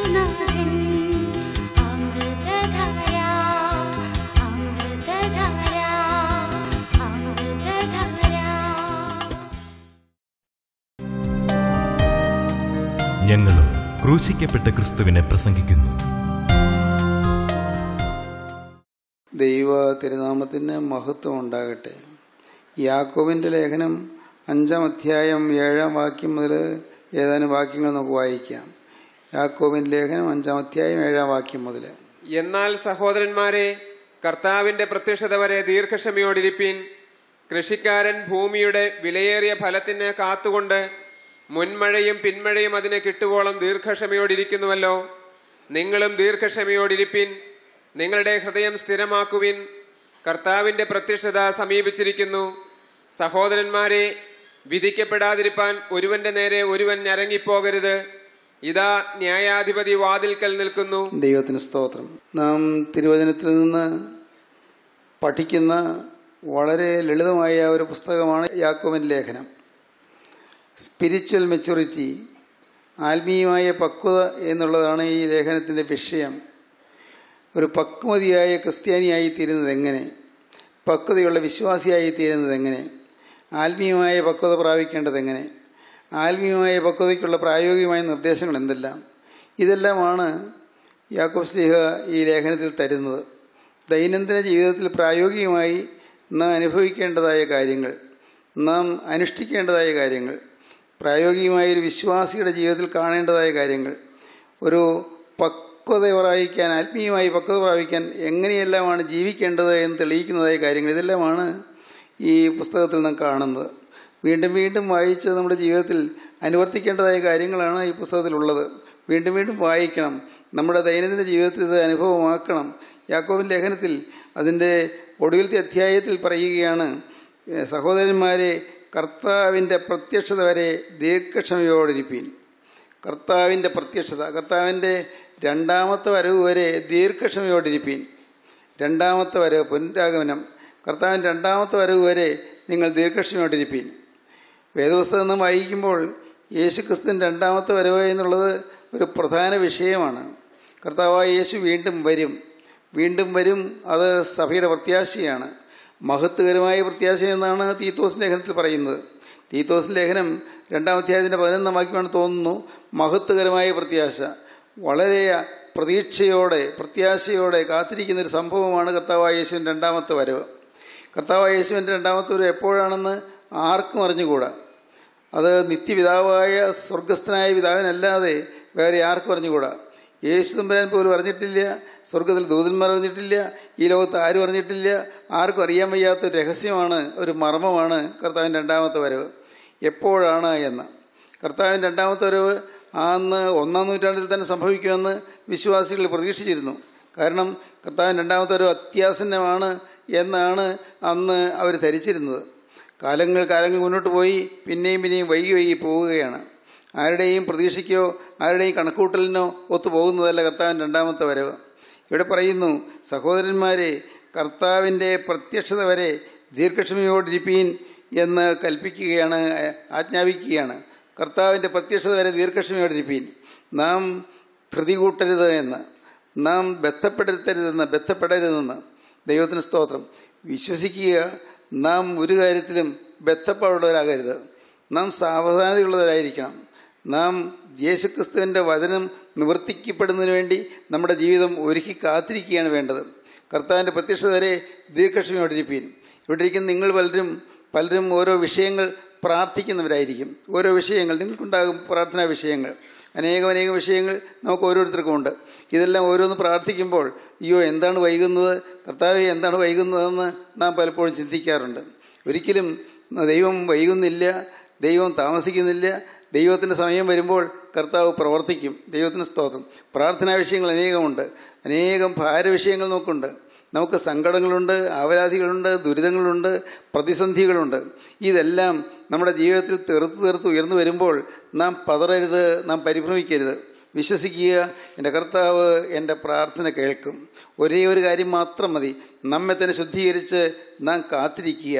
യേശുനാഥൻ അമൃതധാര അമൃതധാര അമൃതധാര ഞങ്ങളും ക്രൂശിക്കപ്പെട്ട ക്രിസ്തുവിനെ പ്രസംഗിക്കുന്നു ദൈവ തിരുനാമത്തിന് മഹത്വം ഉണ്ടാകട്ടെ യാക്കോബിന്റെ ലേഖനം അഞ്ചാം അധ്യായം ഏഴാം വാക്യം മുതൽ ഏതാനും വാക്യങ്ങൾ നമുക്ക് വായിക്കാം യാക്കോബിന്റെ ലേഖനം അഞ്ചാം അധ്യായം ഏഴാം വാക്യം മുതൽ എന്നാൽ സഹോദരന്മാരെ കർത്താവിന്റെ പ്രത്യക്ഷത വരെ ദീർഘക്ഷമയോടിരിപ്പീൻ കൃഷിക്കാരൻ ഭൂമിയുടെ വിലയേറിയ ഫലത്തിന് കാത്തുകൊണ്ട് മുൻമഴയും പിന്മഴയും അതിന് കിട്ടുവോളം ദീർഘക്ഷമയോടിരിക്കുന്നുവല്ലോ നിങ്ങളും ദീർഘക്ഷമയോടിരിപ്പിൻ നിങ്ങളുടെ ഹൃദയം സ്ഥിരമാക്കുവിൻ കർത്താവിന്റെ പ്രത്യക്ഷത സമീപിച്ചിരിക്കുന്നു സഹോദരന്മാരെ വിധിക്കപ്പെടാതിരിപ്പാൻ ഒരുവന്റെ നേരെ ഒരുവൻ ഞരങ്ങിപ്പോകരുത് ഇതാ ന്യായാധിപതി വാതിൽക്കൽ നിൽക്കുന്നു ദൈവത്തിന് സ്തോത്രം നാം തിരുവചനത്തിൽ നിന്ന് പഠിക്കുന്ന വളരെ ലളിതമായ ഒരു പുസ്തകമാണ് യാക്കോബിന്റെ ലേഖനം സ്പിരിച്വൽ മെച്യൂരിറ്റി ആത്മീയമായ പക്വത എന്നുള്ളതാണ് ഈ ലേഖനത്തിൻ്റെ വിഷയം ഒരു പക്വതിയായ ക്രിസ്ത്യാനിയായി തീരുന്നത് എങ്ങനെ പക്വതയുള്ള വിശ്വാസിയായി തീരുന്നത് എങ്ങനെ ആത്മീയമായ പക്വത പ്രാപിക്കേണ്ടത് എങ്ങനെ ആത്മീയമായ പക്വതയ്ക്കുള്ള പ്രായോഗികമായ നിർദ്ദേശങ്ങൾ എന്തെല്ലാം ഇതെല്ലാമാണ് യാക്കോബ് സ്ലീഹ ഈ ലേഖനത്തിൽ തരുന്നത് ദൈനംദിന ജീവിതത്തിൽ പ്രായോഗികമായി നാം അനുഭവിക്കേണ്ടതായ കാര്യങ്ങൾ നാം അനുഷ്ഠിക്കേണ്ടതായ കാര്യങ്ങൾ പ്രായോഗികമായ ഒരു വിശ്വാസിയുടെ ജീവിതത്തിൽ കാണേണ്ടതായ കാര്യങ്ങൾ ഒരു പക്വത പ്രാപിക്കാൻ ആത്മീയമായി പക്വത പ്രാപിക്കാൻ എങ്ങനെയെല്ലാമാണ് ജീവിക്കേണ്ടത് എന്ന് തെളിയിക്കുന്നതായ കാര്യങ്ങൾ ഇതെല്ലാമാണ് ഈ പുസ്തകത്തിൽ നാം കാണുന്നത് വീണ്ടും വീണ്ടും വായിച്ച് നമ്മുടെ ജീവിതത്തിൽ അനുവർത്തിക്കേണ്ടതായ കാര്യങ്ങളാണ് ഈ പുസ്തകത്തിലുള്ളത് വീണ്ടും വീണ്ടും വായിക്കണം നമ്മുടെ ദൈനംദിന ജീവിതത്തിൽ ഇത് അനുഭവമാക്കണം യാക്കോബിൻ ലേഖനത്തിൽ അതിൻ്റെ ഒടുവിലത്തെ അധ്യായത്തിൽ പറയുകയാണ് "ഏ, സഹോദരന്മാരെ കർത്താവിൻ്റെ പ്രത്യക്ഷത വരെ ദീർഘക്ഷമയോടിരിപ്പീൻ കർത്താവിൻ്റെ പ്രത്യക്ഷത കർത്താവിൻ്റെ രണ്ടാമത്തെ വരവ് വരെ ദീർഘക്ഷമയോടിരിപ്പീൻ രണ്ടാമത്തെ വരവ് പുനരാഗമനം കർത്താവിൻ്റെ രണ്ടാമത്തെ വരവ് വരെ നിങ്ങൾ ദീർഘക്ഷമയോടിരിപ്പീൻ വേദപുസ്തകം നാം വായിക്കുമ്പോൾ യേശുക്രിസ്തുവിൻ്റെ രണ്ടാമത്തെ വരവ് എന്നുള്ളത് ഒരു പ്രധാന വിഷയമാണ് കർത്താവായ യേശു വീണ്ടും വരും വീണ്ടും വരും അത് സഭയുടെ പ്രത്യാശയാണ് മഹത്വകരമായ പ്രത്യാശ എന്നാണ് തീത്തോസ് ലേഖനത്തിൽ പറയുന്നത് തീത്തോസ് ലേഖനം രണ്ടാം അധ്യായത്തിൻ്റെ പതിനൊന്നാം വാക്യമാണ് തോന്നുന്നു മഹത്വകരമായ പ്രത്യാശ വളരെ പ്രതീക്ഷയോടെ പ്രത്യാശയോടെ കാത്തിരിക്കുന്ന ഒരു സംഭവമാണ് കർത്താവായ യേശുവിൻ്റെ രണ്ടാമത്തെ വരവ് കർത്താവായ യേശുവിൻ്റെ രണ്ടാമത്തെ വരവ് എപ്പോഴാണെന്ന് ആർക്കും അറിഞ്ഞുകൂടാ അത് നിത്യപിതാവായ സ്വർഗസ്ഥനായ പിതാവിനല്ലാതെ വേറെ ആർക്കും അറിഞ്ഞുകൂടാ യേശു തമ്പുരാൻ പോലും അറിഞ്ഞിട്ടില്ല സ്വർഗത്തിൽ ദൂതന്മാർ അറിഞ്ഞിട്ടില്ല ഈ ലോകത്ത് ആരും അറിഞ്ഞിട്ടില്ല ആർക്കും അറിയാൻ വയ്യാത്ത ഒരു രഹസ്യമാണ് ഒരു മർമ്മമാണ് കർത്താവിൻ്റെ രണ്ടാമത്തെ വരവ് എപ്പോഴാണ് എന്ന് കർത്താവിൻ്റെ രണ്ടാമത്തെ വരവ് അന്ന് ഒന്നാം നൂറ്റാണ്ടിൽ തന്നെ സംഭവിക്കുമെന്ന് വിശ്വാസികൾ പ്രതീക്ഷിച്ചിരുന്നു കാരണം കർത്താവിൻ്റെ രണ്ടാമത്തെ വരവ് അത്യാസന്നമാണ് എന്നാണ് അന്ന് അവർ ധരിച്ചിരുന്നത് കാലങ്ങൾ കാലങ്ങൾ മുന്നോട്ട് പോയി പിന്നെയും പിന്നെയും വൈകി വൈകി പോവുകയാണ് ആരുടെയും പ്രതീക്ഷയ്ക്കോ ആരുടെയും കണക്കൂട്ടലിനോ ഒത്തു പോകുന്നതല്ല കർത്താവിൻ്റെ രണ്ടാമത്തെ വരവ് ഇവിടെ പറയുന്നു സഹോദരന്മാരെ കർത്താവിൻ്റെ പ്രത്യക്ഷത വരെ ദീർഘക്ഷമയോടിരിപ്പീൻ എന്ന് കൽപ്പിക്കുകയാണ് ആജ്ഞാപിക്കുകയാണ് കർത്താവിൻ്റെ പ്രത്യക്ഷത വരെ ദീർഘക്ഷമയോടിരിപ്പീൻ നാം ധൃതി കൂട്ടരുത് എന്ന് നാം ബന്ധപ്പെടരുതെന്ന് ബന്ധപ്പെടരുതെന്ന് ദൈവത്തിന് സ്തോത്രം വിശ്വസിക്കുക നാം ഒരു കാര്യത്തിലും ബന്ധപ്പാടുള്ളവരാകരുത് നാം സാവധാനതയുള്ളവരായിരിക്കണം നാം യേശുക്രിസ്തുവിൻ്റെ വചനം നിവർത്തിക്കപ്പെടുന്നതിന് വേണ്ടി നമ്മുടെ ജീവിതം ഒരുക്കി കാത്തിരിക്കുകയാണ് വേണ്ടത് കർത്താവിൻ്റെ പ്രത്യക്ഷത വരെ ദീർഘക്ഷമയോടിരിപ്പീൻ ഇവിടെ ഇരിക്കുന്ന നിങ്ങൾ പലരും പലരും ഓരോ വിഷയങ്ങൾ പ്രാർത്ഥിക്കുന്നവരായിരിക്കും ഓരോ വിഷയങ്ങൾ നിങ്ങൾക്കുണ്ടാകും പ്രാർത്ഥനാ വിഷയങ്ങൾ അനേകം അനേകം വിഷയങ്ങൾ നമുക്ക് ഓരോരുത്തർക്കും ഉണ്ട് ഇതെല്ലാം ഓരോന്ന് പ്രാർത്ഥിക്കുമ്പോൾ അയ്യോ എന്താണ് വൈകുന്നത് കർത്താവ് എന്താണ് വൈകുന്നതെന്ന് നാം പലപ്പോഴും ചിന്തിക്കാറുണ്ട് ഒരിക്കലും ദൈവം വൈകുന്നില്ല ദൈവം താമസിക്കുന്നില്ല ദൈവത്തിൻ്റെ സമയം വരുമ്പോൾ കർത്താവ് പ്രവർത്തിക്കും ദൈവത്തിന് സ്തോത്രം പ്രാർത്ഥനാ വിഷയങ്ങൾ അനേകമുണ്ട് അനേകം ഭാരവിഷയങ്ങൾ നമുക്കുണ്ട് നമുക്ക് സങ്കടങ്ങളുണ്ട് ആവലാതികളുണ്ട് ദുരിതങ്ങളുണ്ട് പ്രതിസന്ധികളുണ്ട് ഇതെല്ലാം നമ്മുടെ ജീവിതത്തിൽ തീർത്ത് തീർത്ത് ഉയർന്നു വരുമ്പോൾ നാം പതറരുത് നാം പരിഭ്രമിക്കരുത് വിശ്വസിക്കുക എൻ്റെ കർത്താവ് എൻ്റെ പ്രാർത്ഥന കേൾക്കും ഒരേ ഒരു കാര്യം മാത്രം മതി നമ്മെ തന്നെ ശുദ്ധീകരിച്ച് നാം കാത്തിരിക്കുക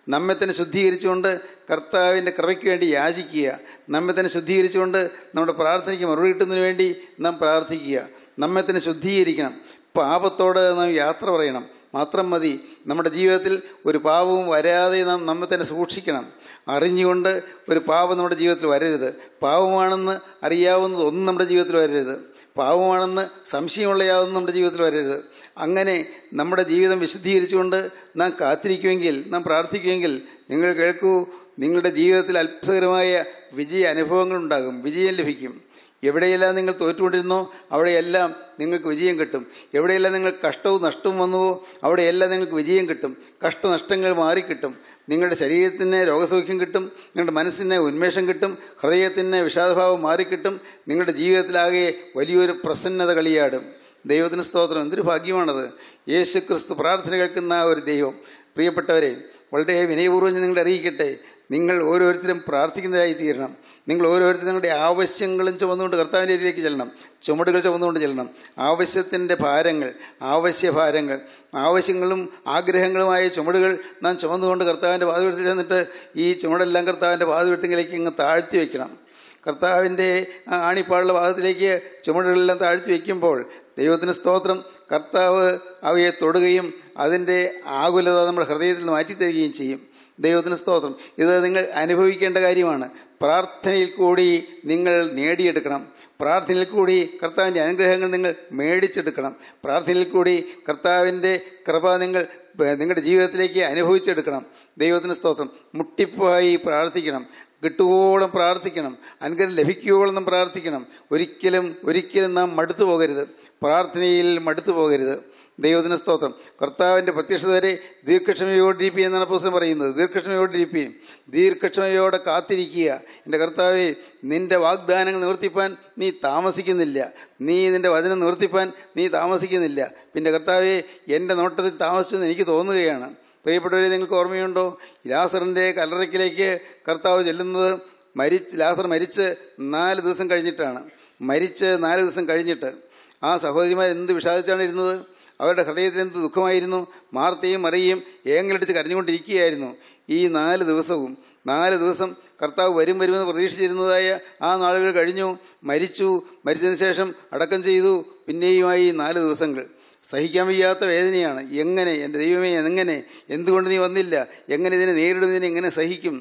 നമ്മെ തന്നെ ശുദ്ധീകരിച്ചുകൊണ്ട് കർത്താവിൻ്റെ കൃപയ്ക്ക് വേണ്ടി യാചിക്കുക നമ്മെ തന്നെ ശുദ്ധീകരിച്ചുകൊണ്ട് നമ്മുടെ പ്രാർത്ഥനയ്ക്ക് മറുപടി കിട്ടുന്നതിന് വേണ്ടി നാം പ്രാർത്ഥിക്കുക നമ്മെ തന്നെ ശുദ്ധീകരിക്കണം പാപത്തോട് നാം യാത്ര പറയണം മാത്രം മതി നമ്മുടെ ജീവിതത്തിൽ ഒരു പാപവും വരാതെ നാം നമ്മെ തന്നെ സൂക്ഷിക്കണം അറിഞ്ഞുകൊണ്ട് ഒരു പാപം നമ്മുടെ ജീവിതത്തിൽ വരരുത് പാപമാണെന്ന് അറിയാവുന്നത് ഒന്നും നമ്മുടെ ജീവിതത്തിൽ വരരുത് പാവമാണെന്ന് സംശയമുള്ള യാതൊന്നും നമ്മുടെ ജീവിതത്തിൽ വരരുത് അങ്ങനെ നമ്മുടെ ജീവിതം വിശുദ്ധീകരിച്ചുകൊണ്ട് നാം കാത്തിരിക്കുമെങ്കിൽ നാം പ്രാർത്ഥിക്കുമെങ്കിൽ നിങ്ങൾ കേൾക്കൂ നിങ്ങളുടെ ജീവിതത്തിൽ അത്ഭുതകരമായ വിജയ അനുഭവങ്ങൾ ഉണ്ടാകും വിജയം ലഭിക്കും എവിടെയെല്ലാം നിങ്ങൾ തോറ്റുകൊണ്ടിരുന്നോ അവിടെയെല്ലാം നിങ്ങൾക്ക് വിജയം കിട്ടും എവിടെയെല്ലാം നിങ്ങൾ കഷ്ടവും നഷ്ടവും വന്നുവോ അവിടെയെല്ലാം നിങ്ങൾക്ക് വിജയം കിട്ടും കഷ്ടനഷ്ടങ്ങൾ മാറിക്കിട്ടും നിങ്ങളുടെ ശരീരത്തിന് രോഗസൗഖ്യം കിട്ടും നിങ്ങളുടെ മനസ്സിന് ഉന്മേഷം കിട്ടും ഹൃദയത്തിന് വിഷാദഭാവം മാറിക്കിട്ടും നിങ്ങളുടെ ജീവിതത്തിലാകെ വലിയൊരു പ്രസന്നത കളിയാടും ദൈവത്തിന് സ്തോത്രം എന്തൊരു ഭാഗ്യമാണത് യേശു ക്രിസ്തു പ്രാർത്ഥന കേൾക്കുന്ന ആ ഒരു ദൈവം പ്രിയപ്പെട്ടവരെ വളരെ വിനയപൂർവ്വം ഞാൻ നിങ്ങളെ അറിയിക്കട്ടെ നിങ്ങൾ ഓരോരുത്തരും പ്രാർത്ഥിക്കുന്നതായി തീരണം നിങ്ങൾ ഓരോരുത്തരും നിങ്ങളുടെ ആവശ്യങ്ങളും ചുമന്നുകൊണ്ട് കർത്താവിൻ്റെ ഇതിലേക്ക് ചെല്ലണം ചുമടുകൾ ചുമന്നുകൊണ്ട് ചെല്ലണം ആവശ്യത്തിൻ്റെ ഭാരങ്ങൾ ആവശ്യഭാരങ്ങൾ ആവശ്യങ്ങളും ആഗ്രഹങ്ങളുമായ ചുമടുകൾ നാം ചുമന്നുകൊണ്ട് കർത്താവിൻ്റെ പാതവെടുത്തിൽ ചെന്നിട്ട് ഈ ചുമടെല്ലാം കർത്താവിൻ്റെ പാതവെടുത്തിലേക്ക് ഇങ്ങ് താഴ്ത്തി വയ്ക്കണം കർത്താവിൻ്റെ ആ ആണിപ്പാടുള്ള ഭാഗത്തിലേക്ക് ചുമടുകളെല്ലാം താഴ്ത്തി വയ്ക്കുമ്പോൾ ദൈവത്തിന് സ്തോത്രം കർത്താവ് അവയെ തൊടുകയും അതിൻ്റെ ആകുലത നമ്മുടെ ഹൃദയത്തിൽ നിന്ന് മാറ്റിത്തരികയും ചെയ്യും ദൈവത്തിന് സ്തോത്രം ഇത് നിങ്ങൾ അനുഭവിക്കേണ്ട കാര്യമാണ് പ്രാർത്ഥനയിൽ കൂടി നിങ്ങൾ നേടിയെടുക്കണം പ്രാർത്ഥനയിൽ കൂടി കർത്താവിൻ്റെ അനുഗ്രഹങ്ങൾ നിങ്ങൾ മേടിച്ചെടുക്കണം പ്രാർത്ഥനയിൽ കൂടി കർത്താവിൻ്റെ കൃപ നിങ്ങൾ നിങ്ങളുടെ ജീവിതത്തിലേക്ക് അനുഭവിച്ചെടുക്കണം ദൈവത്തിന് സ്തോത്രം മുട്ടിപ്പായി പ്രാർത്ഥിക്കണം കിട്ടുവോളം പ്രാർത്ഥിക്കണം അനുഗ്രഹം ലഭിക്കുവോളം നാം പ്രാർത്ഥിക്കണം ഒരിക്കലും ഒരിക്കലും നാം മടുത്തു പോകരുത് പ്രാർത്ഥനയിൽ മടുത്തു പോകരുത് ദൈവത്തിന് സ്തോത്രം കർത്താവിൻ്റെ പ്രത്യക്ഷത വരെ ദീർഘക്ഷമയോടിരിപ്പി എന്നാണ് പുസ്തകം പറയുന്നത് ദീർഘക്ഷമയോടിരിപ്പി ദീർഘക്ഷമയോടെ കാത്തിരിക്കുക എൻ്റെ കർത്താവെ നിന്റെ വാഗ്ദാനങ്ങൾ നിവർത്തിപ്പാൻ നീ താമസിക്കുന്നില്ല നീ നിന്റെ വചനം നിവർത്തിപ്പാൻ നീ താമസിക്കുന്നില്ല പിന്നെ കർത്താവെ എൻ്റെ നോട്ടത്തിൽ താമസിച്ചെന്ന് എനിക്ക് തോന്നുകയാണ് പ്രിയപ്പെട്ടവരെ നിങ്ങൾക്ക് ഓർമ്മയുണ്ടോ ലാസറിൻ്റെ കല്ലറയ്ക്കിലേക്ക് കർത്താവ് ചെല്ലുന്നത് മരിച്ച് ലാസർ മരിച്ച് നാല് ദിവസം കഴിഞ്ഞിട്ടാണ് മരിച്ച് നാല് ദിവസം കഴിഞ്ഞിട്ട് ആ സഹോദരിമാർ എന്ത് വിഷാദിച്ചാണ് ഇരുന്നത് അവരുടെ ഹൃദയത്തിൽ എന്ത് ദുഃഖമായിരുന്നു മാർത്തയും മറിയും ഏങ്ങലടിച്ച് കരഞ്ഞുകൊണ്ടിരിക്കുകയായിരുന്നു ഈ നാല് ദിവസവും നാല് ദിവസം കർത്താവ് വരും വരുമെന്ന് പ്രതീക്ഷിച്ചിരുന്നതായ ആ നാളുകൾ കഴിഞ്ഞു മരിച്ചു മരിച്ചതിന് ശേഷം അടക്കം ചെയ്തു പിന്നെയുമായി നാല് ദിവസങ്ങൾ സഹിക്കാൻ വയ്യാത്ത വേദനയാണ് എങ്ങനെ എൻ്റെ ദൈവമേ എങ്ങനെ എന്തുകൊണ്ട് നീ വന്നില്ല എങ്ങനെ ഇതിനെ നേരിടും ഇതിനെ എങ്ങനെ സഹിക്കും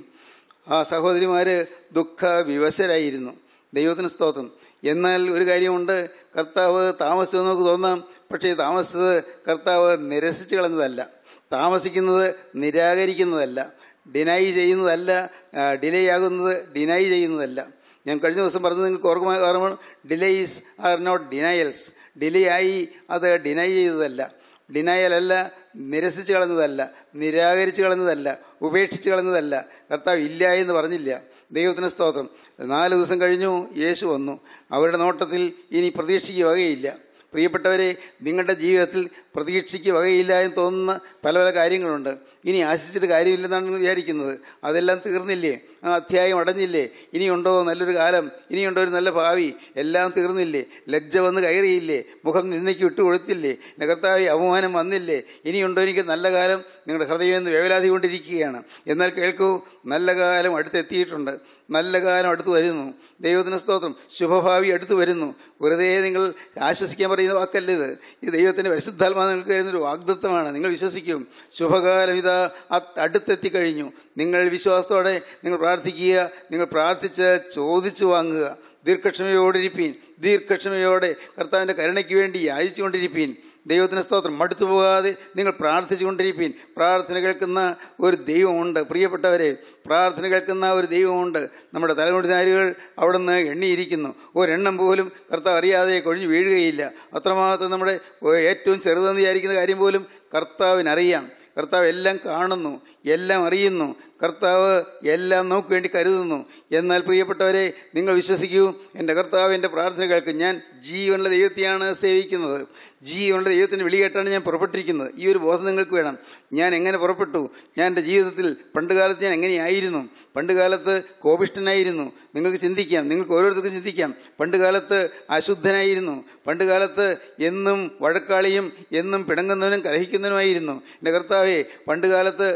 ആ സഹോദരിമാർ ദുഃഖ വിവശരായിരുന്നു ദൈവത്തിന് സ്തോത്രം എന്നാൽ ഒരു കാര്യമുണ്ട് കർത്താവ് താമസിച്ചു നമുക്ക് തോന്നാം പക്ഷേ താമസിച്ചത് കർത്താവ് നിരസിച്ച് കളഞ്ഞതല്ല താമസിക്കുന്നത് നിരാകരിക്കുന്നതല്ല ഡിനൈ ചെയ്യുന്നതല്ല ഡിലേ ആകുന്നത് ഡിനൈ ചെയ്യുന്നതല്ല ഞാൻ കഴിഞ്ഞ ദിവസം പറഞ്ഞത് നിങ്ങൾക്ക് ഓർമ്മ ഓർമ്മ delays are not denials delay ആയി അത് ഡിനൈ ചെയ്തതല്ല ഡിനയൽ അല്ല നിരസിച്ച് കളഞ്ഞതല്ല നിരാകരിച്ച് കളഞ്ഞതല്ല ഉപേക്ഷിച്ച് കളഞ്ഞതല്ല കർത്താവ് ഇല്ല എന്ന് പറഞ്ഞില്ല ദൈവത്തിന് സ്തോത്രം നാല് ദിവസം കഴിഞ്ഞു യേശു വന്നു അവരുടെ നോട്ടത്തിൽ ഇനി പ്രതീക്ഷയ്ക്ക് വകയില്ല പ്രിയപ്പെട്ടവരെ നിങ്ങളുടെ ജീവിതത്തിൽ പ്രതീക്ഷയ്ക്ക് വകയില്ല എന്ന് തോന്നുന്ന പല പല കാര്യങ്ങളുണ്ട് ഇനി ആശിച്ചിട്ട് കാര്യമില്ലെന്നാണ് നിങ്ങൾ വിചാരിക്കുന്നത് അതെല്ലാം തീർന്നില്ലേ ആ അധ്യായം അടഞ്ഞില്ലേ ഇനിയുണ്ടോ നല്ലൊരു കാലം ഇനിയുണ്ടോ ഒരു നല്ല ഭാവി എല്ലാം തീർന്നില്ലേ ലജ്ജ വന്ന് കയറിയില്ലേ മുഖം നിന്നയ്ക്ക് വിട്ടുകൊടുത്തില്ലേ കർത്താവ് അപമാനം വന്നില്ലേ ഇനിയുണ്ടോ എനിക്ക് നല്ല കാലം നിങ്ങളുടെ ഹൃദയം എന്ന് വേവലാതി കൊണ്ടിരിക്കുകയാണ് എന്നാൽ കേൾക്കൂ നല്ല കാലം അടുത്തെത്തിയിട്ടുണ്ട് നല്ല കാലം അടുത്ത് വരുന്നു ദൈവത്തിന് സ്തോത്രം ശുഭഭാവി അടുത്ത് വരുന്നു വെറുതെ നിങ്ങൾ ആശ്വസിക്കാൻ പറയുന്ന വാക്കല്ല ഇത് ഈ ദൈവത്തിൻ്റെ പരിശുദ്ധാത്മാ നിങ്ങൾക്ക് തരുന്നൊരു വാഗ്ദത്വമാണ് നിങ്ങൾ വിശ്വസിക്കും ശുഭകാലം ഇതാ അടുത്തെത്തി കഴിഞ്ഞു നിങ്ങൾ വിശ്വാസത്തോടെ നിങ്ങൾ പ്രാർത്ഥിക്കുക നിങ്ങൾ പ്രാർത്ഥിച്ച് ചോദിച്ചു വാങ്ങുക ദീർഘക്ഷമയോടിരിപ്പീൻ ദീർഘക്ഷമയോടെ കർത്താവിൻ്റെ കരുണയ്ക്ക് വേണ്ടി യാചിച്ചുകൊണ്ടിരിപ്പീൻ ദൈവത്തിന് സ്തോത്രം മടുത്തു പോകാതെ നിങ്ങൾ പ്രാർത്ഥിച്ചുകൊണ്ടിരിപ്പീൻ പ്രാർത്ഥന കേൾക്കുന്ന ഒരു ദൈവമുണ്ട് പ്രിയപ്പെട്ടവരെ പ്രാർത്ഥന കേൾക്കുന്ന ഒരു ദൈവമുണ്ട് നമ്മുടെ തലമുടിനാരുകൾ അവിടെ നിന്ന് എണ്ണിയിരിക്കുന്നു ഒരെണ്ണം പോലും കർത്താവ് അറിയാതെ കൊഴിഞ്ഞു വീഴുകയില്ല അത്രമാത്രം നമ്മുടെ ഏറ്റവും ചെറുതെന്ന് വിചാരിക്കുന്ന കാര്യം പോലും കർത്താവിനറിയാം കർത്താവ് എല്ലാം കാണുന്നു എല്ലാം അറിയുന്നു കർത്താവ് എല്ലാം നമുക്ക് വേണ്ടി കരുതുന്നു എന്നാൽ പ്രിയപ്പെട്ടവരെ നിങ്ങൾ വിശ്വസിക്കൂ എൻ്റെ കർത്താവ് എൻ്റെ പ്രാർത്ഥന കേൾക്കും ഞാൻ ജീവനുള്ള ദൈവത്തെയാണ് സേവിക്കുന്നത് ജീവനുള്ള ദൈവത്തിൻ്റെ വിളി കേട്ടാണ് ഞാൻ പുറപ്പെട്ടിരിക്കുന്നത് ഈ ഒരു ബോധം നിങ്ങൾക്ക് വേണം ഞാൻ എങ്ങനെ പുറപ്പെട്ടു ഞാൻ എൻ്റെ ജീവിതത്തിൽ പണ്ടുകാലത്ത് ഞാൻ എങ്ങനെയായിരുന്നു പണ്ടുകാലത്ത് കോപിഷ്ഠനായിരുന്നു നിങ്ങൾക്ക് ചിന്തിക്കാം നിങ്ങൾക്ക് ഓരോരുത്തർക്കും ചിന്തിക്കാം പണ്ടുകാലത്ത് അശുദ്ധനായിരുന്നു പണ്ടുകാലത്ത് എന്നും വഴക്കാളിയും എന്നും പിണങ്ങുന്നവനും കലഹിക്കുന്നവനുമായിരുന്നു എൻ്റെ കർത്താവെ പണ്ടുകാലത്ത് ദ്രവ്യ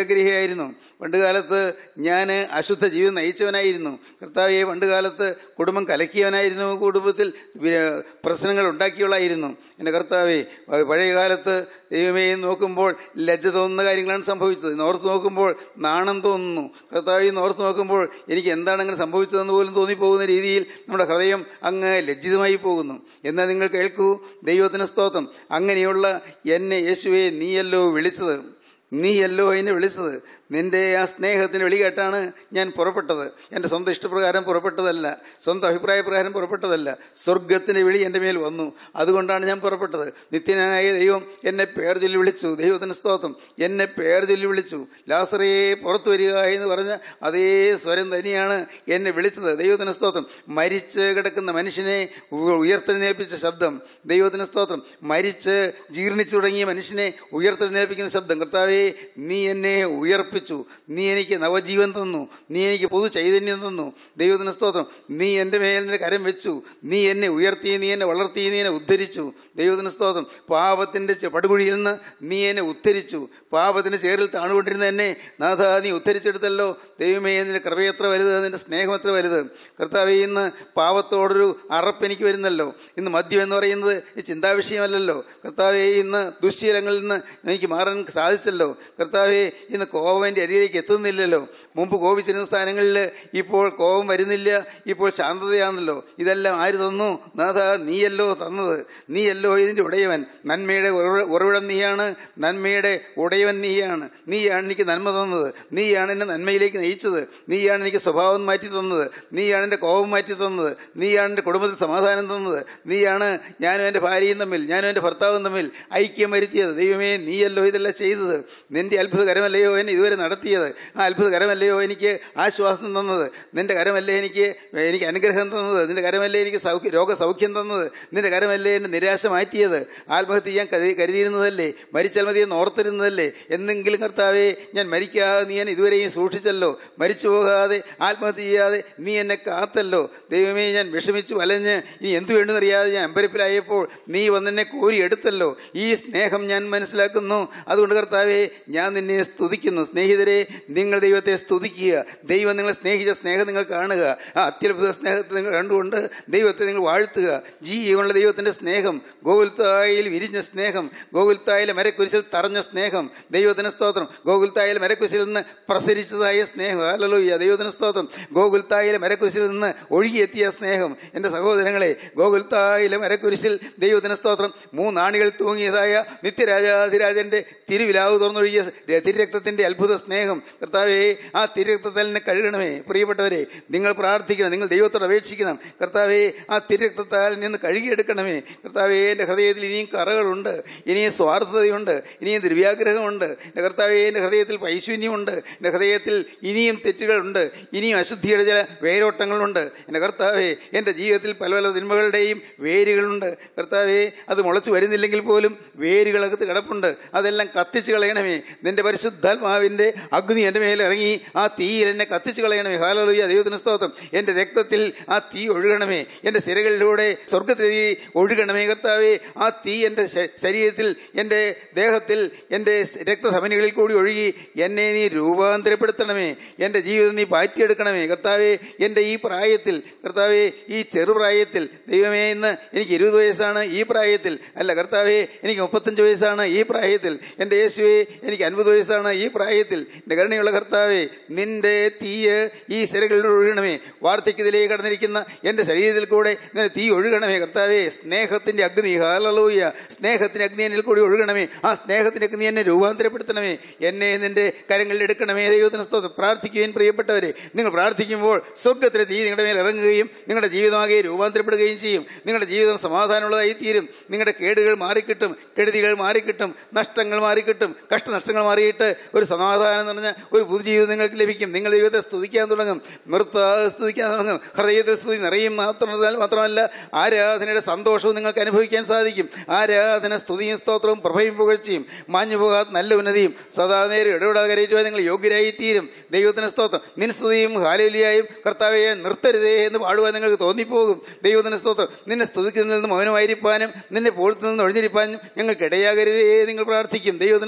ദൈവാഗ്രഹിയായിരുന്നു പണ്ടുകാലത്ത് ഞാൻ അശുദ്ധ ജീവിതം നയിച്ചവനായിരുന്നു കർത്താവെ പണ്ടുകാലത്ത് കുടുംബം കലക്കിയവനായിരുന്നു കുടുംബത്തിൽ വി- പ്രശ്നങ്ങൾ ഉണ്ടാക്കിയവളായിരുന്നു എൻ്റെ കർത്താവെ പഴയ കാലത്ത് ദൈവമേ നോക്കുമ്പോൾ ലജ്ജ തോന്നുന്ന കാര്യങ്ങളാണ് സംഭവിച്ചത് ഇന്ന് ഓർത്ത് നോക്കുമ്പോൾ നാണം തോന്നുന്നു കർത്താവെ ഇന്ന് ഓർത്ത് നോക്കുമ്പോൾ എനിക്ക് എന്താണ് അങ്ങനെ സംഭവിച്ചതെന്ന് പോലും തോന്നിപ്പോകുന്ന രീതിയിൽ നമ്മുടെ ഹൃദയം അങ്ങ് ലജ്ജിതമായി പോകുന്നു എന്നാൽ നിങ്ങൾ കേൾക്കൂ ദൈവത്തിന് സ്തോത്രം അങ്ങനെയുള്ള എന്നെ യേശുവെ നീയല്ലോ വിളിച്ചത് നീയല്ലോ എന്നെ വിളിച്ചത് നിന്റെ ആ സ്നേഹത്തിന് വിളി കേട്ടാണ് ഞാൻ പുറപ്പെട്ടത് എൻ്റെ സ്വന്തം ഇഷ്ടപ്രകാരം പുറപ്പെട്ടതല്ല സ്വന്തം അഭിപ്രായ പ്രകാരം പുറപ്പെട്ടതല്ല സ്വർഗത്തിൻ്റെ വിളി എൻ്റെ മേൽ വന്നു അതുകൊണ്ടാണ് ഞാൻ പുറപ്പെട്ടത് നിത്യനായ ദൈവം എന്നെ പേർ ചൊല്ലി വിളിച്ചു ദൈവത്തിന് സ്തോത്രം എന്നെ പേർ ചൊല്ലി വിളിച്ചു ലാസറയെ പുറത്തു വരിക എന്ന് പറഞ്ഞ അതേ സ്വരം തന്നെയാണ് എന്നെ വിളിച്ചത് ദൈവത്തിന് സ്തോത്രം മരിച്ച് കിടക്കുന്ന മനുഷ്യനെ ഉ- ഉയർത്തെഴുന്നേൽപ്പിച്ച ശബ്ദം ദൈവത്തിന് സ്തോത്രം മരിച്ച് ജീർണിച്ചു തുടങ്ങിയ മനുഷ്യനെ ഉയർത്തെഴുന്നേൽപ്പിക്കുന്ന ശബ്ദം കർത്താവേ നീ എന്നെ ഉയർപ്പിച്ചു നീ എനിക്ക് നവജീവൻ തന്നു നീ എനിക്ക് പൊതു ചൈതന്യം തന്നു ദൈവത്തിന് സ്തോത്രം നീ എൻ്റെ മേൽ നിന്റെ കരം വെച്ചു നീ എന്നെ ഉയർത്തി നീ എന്നെ വളർത്തി നീ എന്നെ ഉദ്ധരിച്ചു ദൈവത്തിന് സ്തോത്രം പാപത്തിൻ്റെ ചെ- പടുകുഴിയിൽ നിന്ന് നീ എന്നെ ഉദ്ധരിച്ചു പാപത്തിൻ്റെ ചേറിൽ താണുകൊണ്ടിരുന്ന എന്നെ നാഥ നീ ഉദ്ധരിച്ചെടുത്തല്ലോ ദൈവമേ നിന്റെ കൃപയത്ര വലുത് നിന്റെ സ്നേഹം എത്ര വലുത് കർത്താവേ ഇന്ന് പാപത്തോടൊരു അറപ്പ് എനിക്ക് വരുന്നല്ലോ ഇന്ന് മദ്യം എന്ന് പറയുന്നത് ഈ ചിന്താവിഷയമല്ലല്ലോ കർത്താവേ ഇന്ന് ദുശ്ശീലങ്ങളിൽ നിന്ന് എനിക്ക് മാറാൻ സാധിച്ചല്ലോ കർത്താവെ ഇന്ന് കോപം എൻ്റെ അരിയിലേക്ക് എത്തുന്നില്ലല്ലോ മുമ്പ് കോപിച്ചിരുന്ന സ്ഥാനങ്ങളിൽ ഇപ്പോൾ കോപം വരുന്നില്ല ഇപ്പോൾ ശാന്തതയാണല്ലോ ഇതെല്ലാം ആര് തന്നു നാഥ നീയല്ലോ തന്നത് നീയല്ലോ ഇതിൻ്റെ ഉടയവൻ നന്മയുടെ ഉറവ- ഉറവിടം നീയാണ് നന്മയുടെ ഉടയവൻ നീയാണ് നീയാണ് എനിക്ക് നന്മ തന്നത് നീയാണ് എന്നെ നന്മയിലേക്ക് നയിച്ചത് നീയാണ് എനിക്ക് സ്വഭാവം മാറ്റി തന്നത് നീയാണ് എൻ്റെ കോപം മാറ്റി തന്നത് നീയാണ് എൻ്റെ കുടുംബത്തിൽ സമാധാനം തന്നത് നീയാണ് ഞാനും എൻ്റെ ഭാര്യയും തമ്മിൽ ഞാനും എൻ്റെ ഭർത്താവും തമ്മിൽ ഐക്യം വരുത്തിയത് ദൈവമേ നീയല്ലോ ഇതെല്ലാം ചെയ്തത് നിന്റെ അത്ഭുതകരമല്ലയോ എന്നെ ഇതുവരെ നടത്തിയത് ആ അത്ഭുതകരമല്ലയോ എനിക്ക് ആശ്വാസം തന്നത് നിന്റെ കരമല്ലേ എനിക്ക് എനിക്ക് അനുഗ്രഹം തന്നത് നിന്റെ കരമല്ലേ എനിക്ക് സൗഖ്യ രോഗസൗഖ്യം തന്നത് നിന്റെ കരമല്ലേ എന്നെ നിരാശ മാറ്റിയത് ആത്മഹത്യ ചെയ്യാൻ കരുതി കരുതിയിരുന്നതല്ലേ മരിച്ചാൽ മതി എന്ന് ഓർത്തിരുന്നതല്ലേ എന്തെങ്കിലും കർത്താവേ ഞാൻ മരിക്കാതെ നീ എന്നെ ഇതുവരെയും സൂക്ഷിച്ചല്ലോ മരിച്ചു പോകാതെ ആത്മഹത്യ ചെയ്യാതെ നീ എന്നെ കാത്തല്ലോ ദൈവമേ ഞാൻ വിഷമിച്ചു വലഞ്ഞ് ഇനി എന്തു വേണ്ടെന്നറിയാതെ ഞാൻ അമ്പരപ്പിലായപ്പോൾ നീ വന്നെന്നെ കോരി എടുത്തല്ലോ ഈ സ്നേഹം ഞാൻ മനസ്സിലാക്കുന്നു അതുകൊണ്ട് കർത്താവേ ഞാൻ നിന്നെ സ്തുതിക്കുന്നു സ്നേഹിതരെ നിങ്ങൾ ദൈവത്തെ സ്തുതിക്കുക ദൈവം നിങ്ങളെ സ്നേഹിച്ച സ്നേഹം നിങ്ങൾ കാണുക ആ അത്യത്ഭുത സ്നേഹത്തെ നിങ്ങൾ കണ്ടുകൊണ്ട് ദൈവത്തെ നിങ്ങൾ വാഴ്ത്തുക ജീവനുള്ള ദൈവത്തിൻ്റെ സ്നേഹം ഗോകുൽത്തായിൽ വിരിഞ്ഞ സ്നേഹം ഗോകുൽത്തായിലെ മരക്കുരിശിൽ തറഞ്ഞ സ്നേഹം ദൈവത്തിന് സ്തോത്രം ഗോകുൽത്തായിലെ മരക്കുരിശിൽ നിന്ന് പ്രസരിച്ചതായ സ്നേഹം അല്ലല്ലോയ്യ ദൈവത്തിന് സ്തോത്രം ഗോകുൽത്തായിലെ മരക്കുരിശിൽ നിന്ന് ഒഴുകിയെത്തിയ സ്നേഹം എൻ്റെ സഹോദരങ്ങളെ ഗോകുൽത്തായിലെ മരക്കുരിശിൽ ദൈവത്തിന് സ്തോത്രം മൂന്നാണികൾ തൂങ്ങിയതായ നിത്യരാജാധിരാജന്റെ തിരുവിലാവ് തുറന്നൊഴുകിയ തിരുരക്തത്തിന്റെ അത്ഭുത സ്നേഹം കർത്താവേ ആ തിരുരക്തത്തിൽ എന്നെ കഴുകണമേ പ്രിയപ്പെട്ടവരെ നിങ്ങൾ പ്രാർത്ഥിക്കണം നിങ്ങൾ ദൈവത്തോട് അപേക്ഷിക്കണം കർത്താവേ ആ തിരുരക്തത്താൽ നിന്ന് കഴുകിയെടുക്കണമേ കർത്താവേ എൻ്റെ ഹൃദയത്തിൽ ഇനിയും കറകളുണ്ട് ഇനിയും സ്വാർത്ഥതയുണ്ട് ഇനിയും ദുര്വ്യാഗ്രഹമുണ്ട് എൻ്റെ കർത്താവേ എൻ്റെ ഹൃദയത്തിൽ പൈശൂന്യമുണ്ട് എൻ്റെ ഹൃദയത്തിൽ ഇനിയും തെറ്റുകളുണ്ട് ഇനിയും അശുദ്ധിയുടെ ചില വേരോട്ടങ്ങളുണ്ട് എൻ്റെ കർത്താവേ എൻ്റെ ജീവിതത്തിൽ പല പല തിന്മകളുടെയും വേരുകളുണ്ട് കർത്താവേ അത് മുളച്ചു വരുന്നില്ലെങ്കിൽ പോലും വേരുകളകത്ത് കിടപ്പുണ്ട് അതെല്ലാം കത്തിച്ച് കളയണമേ നിന്റെ പരിശുദ്ധാത്മാവിൻ്റെ അഗ്നി എൻ്റെ മേൽ ഇറങ്ങി ആ തീയിൽ എന്നെ കത്തിച്ച് കളയണമേ ഹാലലുയ്യ ദൈവത്തിന് സ്തോത്രം എൻ്റെ രക്തത്തിൽ ആ തീ ഒഴുകണമേ എൻ്റെ സിരകളിലൂടെ സ്വർഗത്തിൽ തീ ഒഴുകണമേ കർത്താവേ ആ തീ എൻ്റെ ശ- ശരീരത്തിൽ എൻ്റെ ദേഹത്തിൽ എൻ്റെ രക്തധമനികളിൽ കൂടി ഒഴുകി എന്നെ നീ രൂപാന്തരപ്പെടുത്തണമേ എൻ്റെ ജീവിതം നീ പാറ്റിയെടുക്കണമേ കർത്താവേ എൻ്റെ ഈ പ്രായത്തിൽ കർത്താവേ ഈ ചെറുപ്രായത്തിൽ ദൈവമേ ഇന്ന് എനിക്ക് ഇരുപത് വയസ്സാണ് ഈ പ്രായത്തിൽ അല്ല കർത്താവേ എനിക്ക് മുപ്പത്തഞ്ച് വയസ്സാണ് ഈ പ്രായത്തിൽ എൻ്റെ യേശുവേ എനിക്ക് അൻപത് വയസ്സാണ് ഈ പ്രായത്തിൽ എൻ്റെ കരുണയുള്ള കർത്താവേ നിന്റെ തീയ് ഈ സിരകളിൽ ഒഴുകണമേ വാർദ്ധക്യത്തിലേക്ക് കടന്നിരിക്കുന്ന എൻ്റെ ശരീരത്തിൽ കൂടെ നിന്റെ തീ ഒഴുകണമേ കർത്താവേ സ്നേഹത്തിൻ്റെ അഗ്നി ഹാലലൂയ സ്നേഹത്തിൻ്റെ അഗ്നി എന്നിൽ കൂടി ഒഴുകണമേ ആ സ്നേഹത്തിൻ്റെ അഗ്നി എന്നെ രൂപാന്തരപ്പെടുത്തണമേ എന്നെ നിന്റെ കരങ്ങളിൽ എടുക്കണമേ ദൈവത്തിന് സ്തോത്രം പ്രാർത്ഥിക്കുകയും പ്രിയപ്പെട്ടവരെ നിങ്ങൾ പ്രാർത്ഥിക്കുമ്പോൾ സ്വർഗത്തിലെ തീ നിങ്ങളുടെ മേൽ ഇറങ്ങുകയും നിങ്ങളുടെ ജീവിതമാകെ രൂപാന്തരപ്പെടുകയും ചെയ്യും നിങ്ങളുടെ ജീവിതം സമാധാനമുള്ളതായി തീരും നിങ്ങളുടെ കേടുകൾ മാറിക്കിട്ടും കെടുതികൾ മാറിക്കിട്ടും നഷ്ടങ്ങൾ മാറിക്കിട്ടും കഷ്ടനഷ്ടങ്ങൾ മാറിയിട്ട് ഒരു സമാധാനം നിറഞ്ഞ ഒരു പുതുജീവിതം നിങ്ങൾക്ക് ലഭിക്കും നിങ്ങൾ ദൈവത്തെ സ്തുതിക്കാൻ തുടങ്ങും നിർത്താതെ സ്തുതിക്കാൻ തുടങ്ങും ഹൃദയത്തിൽ സ്തുതി നിറയും മാത്രമല്ല മാത്രമല്ല ആരാധനയുടെ സന്തോഷവും നിങ്ങൾക്ക് അനുഭവിക്കാൻ സാധിക്കും ആരാധന സ്തുതിയും സ്തോത്രവും പ്രഭയും പുകഴ്ചയും മാഞ്ഞു പോകാത്ത നല്ല ഉന്നതിയും സദാ നേരം ഇടപെടാതെ കരയിട്ടുവാൻ നിങ്ങൾ യോഗ്യരായി തീരും ദൈവത്തിന് സ്തോത്രം നിൻ സ്തുതിയും ഹാലേലിയായും കർത്താവെ നിർത്തരുതേ എന്ന് പാടുവാൻ നിങ്ങൾക്ക് തോന്നിപ്പോകും ദൈവത്തിന് സ്തോത്രം നിന്നെ സ്തുതിക്കുന്നതിൽ നിന്ന് മൗനമായിരിക്കാനും നിന്നെ പോഴത്തിൽ നിന്ന് ഒഴിഞ്ഞിരിക്കാനും ഞങ്ങൾക്ക് ഇടയാകരുതേ നിങ്ങൾ പ്രാർത്ഥിക്കും ദൈവത്തിന് സ്തോത്രം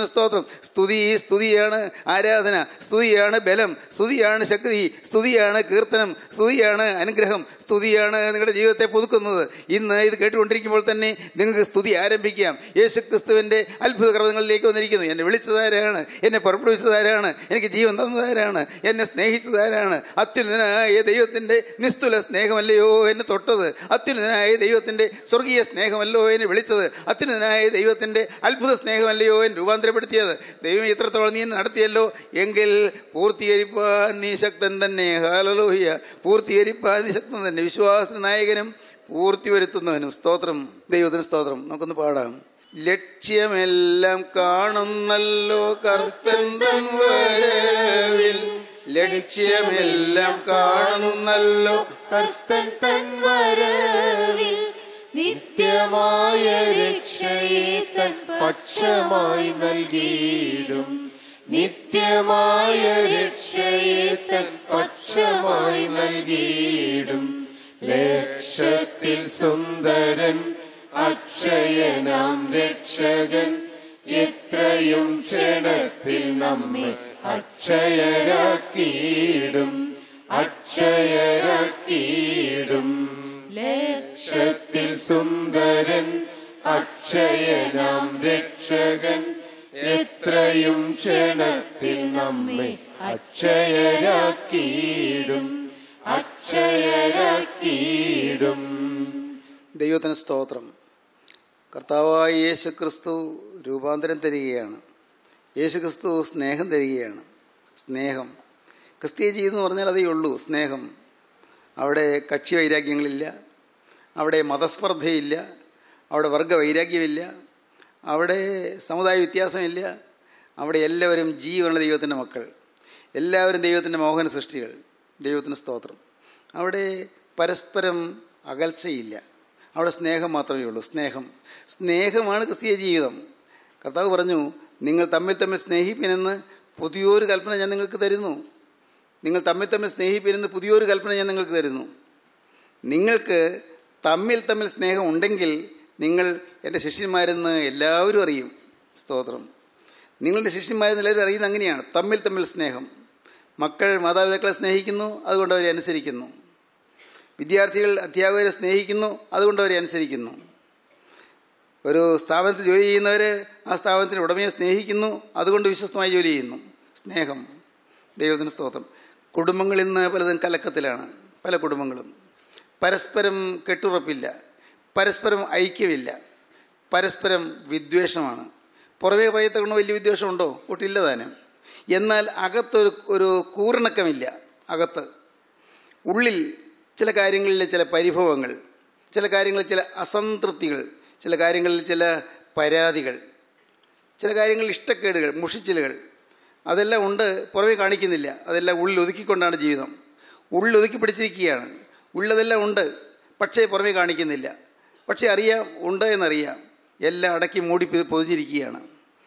സ്തുതി സ്തുതിയാണ് ആരാധന സ്തുതിയാണ് ബലം സ്തുതിയാണ് ശക്തി സ്തുതിയാണ് കീർത്തനം സ്തുതിയാണ് അനുഗ്രഹം സ്തുതിയാണ് നിങ്ങളുടെ ജീവിതത്തെ പുതുക്കുന്നത് ഇന്ന് ഇത് കേട്ടുകൊണ്ടിരിക്കുമ്പോൾ തന്നെ നിങ്ങൾക്ക് സ്തുതി ആരംഭിക്കാം യേശു ക്രിസ്തുവിൻ്റെ അത്ഭുത കർമ്മങ്ങളിലേക്ക് വന്നിരിക്കുന്നു എന്നെ വിളിച്ചതാരാണ് എന്നെ പുറപ്പെടുവിച്ചതാരാണ് എനിക്ക് ജീവൻ തന്നതാരാണ് എന്നെ സ്നേഹിച്ചതാരാണ് അത്യുന്നതനായ ദൈവത്തിൻ്റെ നിസ്തുല സ്നേഹമല്ലയോ എന്നെ തൊട്ടത് അത്യുന്നതനായ ദൈവത്തിൻ്റെ സ്വർഗീയ സ്നേഹമല്ലോ എന്നെ വിളിച്ചത് അത്യുന്നതനായ ദൈവത്തിൻ്റെ അത്ഭുത സ്നേഹമല്ലയോ എന്നെ രൂപാന്തരപ്പെടുത്തിയത് ദൈവം ഇത്രത്തോളം നീ എന്നെ നടത്തിയല്ലോ എങ്കിൽ പൂർത്തീകരിപ്പാൻ നീ ശക്തൻ തന്നെ ഹാലലോഹിയ പൂർത്തീകരിപ്പാൻ നീ ശക്തൻ തന്നെ വിശ്വാസ നായകനും പൂർത്തി വരുത്തുന്നവനും സ്തോത്രം ദൈവത്തിന് സ്തോത്രം നമുക്കൊന്ന് പാടാം ലക്ഷ്യമെല്ലാം കാണുന്നല്ലോ കർത്തൻ തൻ വരവിൽ ലക്ഷ്യമെല്ലാം കാണുന്നല്ലോ കർത്തൻ തൻ വരവിൽ നിത്യമായ രക്ഷയെ തൻ പക്ഷമായി നൽകിയിടും നിത്യമായ രക്ഷയെ തൻ പക്ഷമായി നൽകിയിടും ലക്ഷത്തിൽ സുന്ദരൻ അക്ഷയനാം രക്ഷകൻ എത്രയും ക്ഷണത്തിൽ നമ്മെ അക്ഷയരാക്കിയിടും അക്ഷയരാക്കിയിടും ലക്ഷത്തിൽ സുന്ദരൻ അക്ഷയനാം രക്ഷകൻ എത്രയും ക്ഷണത്തിൽ നമ്മെ അക്ഷയരാക്കിയിടും അക്ഷയരാക്കിയിടും ദൈവത്തിന് സ്തോത്രം കർത്താവായ യേശു ക്രിസ്തു രൂപാന്തരം തരികയാണ് യേശു ക്രിസ്തു സ്നേഹം തരികയാണ് സ്നേഹം ക്രിസ്തീയ ജീവിതം എന്ന് പറഞ്ഞാൽ അതേ ഉള്ളൂ സ്നേഹം അവിടെ കക്ഷി വൈരാഗ്യങ്ങളില്ല അവിടെ മതസ്പർദ്ധയില്ല അവിടെ വർഗ വൈരാഗ്യമില്ല അവിടെ സമുദായ വ്യത്യാസമില്ല അവിടെ എല്ലാവരും ജീവനുള്ള ദൈവത്തിൻ്റെ മക്കൾ എല്ലാവരും ദൈവത്തിൻ്റെ മോഹന സൃഷ്ടികൾ ദൈവത്തിന് സ്തോത്രം അവിടെ പരസ്പരം അകൽച്ചയില്ല അവിടെ സ്നേഹം മാത്രമേ ഉള്ളൂ സ്നേഹം സ്നേഹമാണ് ക്രിസ്തീയ ജീവിതം കർത്താവ് പറഞ്ഞു നിങ്ങൾ തമ്മിൽ തമ്മിൽ സ്നേഹിപ്പിനെന്ന് പുതിയൊരു കൽപ്പന ഞാൻ നിങ്ങൾക്ക് തരുന്നു നിങ്ങൾ തമ്മിൽ തമ്മിൽ സ്നേഹിപ്പിനെന്ന് പുതിയൊരു കൽപ്പന ഞാൻ നിങ്ങൾക്ക് തരുന്നു നിങ്ങൾക്ക് തമ്മിൽ തമ്മിൽ സ്നേഹം ഉണ്ടെങ്കിൽ നിങ്ങൾ എൻ്റെ ശിഷ്യന്മാരെന്ന് എല്ലാവരും അറിയും സ്തോത്രം നിങ്ങളുടെ ശിഷ്യന്മാരെന്ന് എല്ലാവരും അറിയുന്നത് അങ്ങനെയാണ് തമ്മിൽ തമ്മിൽ സ്നേഹം മക്കൾ മാതാപിതാക്കളെ സ്നേഹിക്കുന്നു അതുകൊണ്ട് അവരെ അനുസരിക്കുന്നു വിദ്യാർത്ഥികൾ അധ്യാപകരെ സ്നേഹിക്കുന്നു അതുകൊണ്ട് അവരെ അനുസരിക്കുന്നു ഒരു സ്ഥാപനത്തിൽ ജോലി ചെയ്യുന്നവർ ആ സ്ഥാപനത്തിൻ്റെ ഉടമയെ സ്നേഹിക്കുന്നു അതുകൊണ്ട് വിശ്വസ്തമായി ജോലി ചെയ്യുന്നു സ്നേഹം ദൈവത്തിന് സ്തോത്രം കുടുംബങ്ങൾ ഇന്ന് പലതും കലക്കത്തിലാണ് പല കുടുംബങ്ങളും പരസ്പരം കെട്ടുറപ്പില്ല പരസ്പരം ഐക്യമില്ല പരസ്പരം വിദ്വേഷമാണ് പുറമേ പറയത്തക്കൊണ്ട് വലിയ വിദ്വേഷമുണ്ടോ ഒട്ടില്ല താനും എന്നാൽ അകത്തൊരു ഒരു കൂറിണക്കമില്ല അകത്ത് ഉള്ളിൽ ചില കാര്യങ്ങളിൽ ചില പരിഭവങ്ങൾ ചില കാര്യങ്ങളിൽ ചില അസംതൃപ്തികൾ ചില കാര്യങ്ങളിൽ ചില പരാതികൾ ചില കാര്യങ്ങളിൽ ഇഷ്ടക്കേടുകൾ മുഷിച്ചിലുകൾ അതെല്ലാം ഉണ്ട് പുറമേ കാണിക്കുന്നില്ല അതെല്ലാം ഉള്ളിൽ ഒതുക്കിക്കൊണ്ടാണ് ജീവിതം ഉള്ളിൽ ഒതുക്കി പിടിച്ചിരിക്കുകയാണ് ഉള്ളതെല്ലാം ഉണ്ട് പക്ഷേ പുറമേ കാണിക്കുന്നില്ല പക്ഷേ അറിയാം ഉണ്ട് എന്നറിയാം എല്ലാം അടക്കി മൂടി പൊതി- പൊതിഞ്ഞിരിക്കുകയാണ്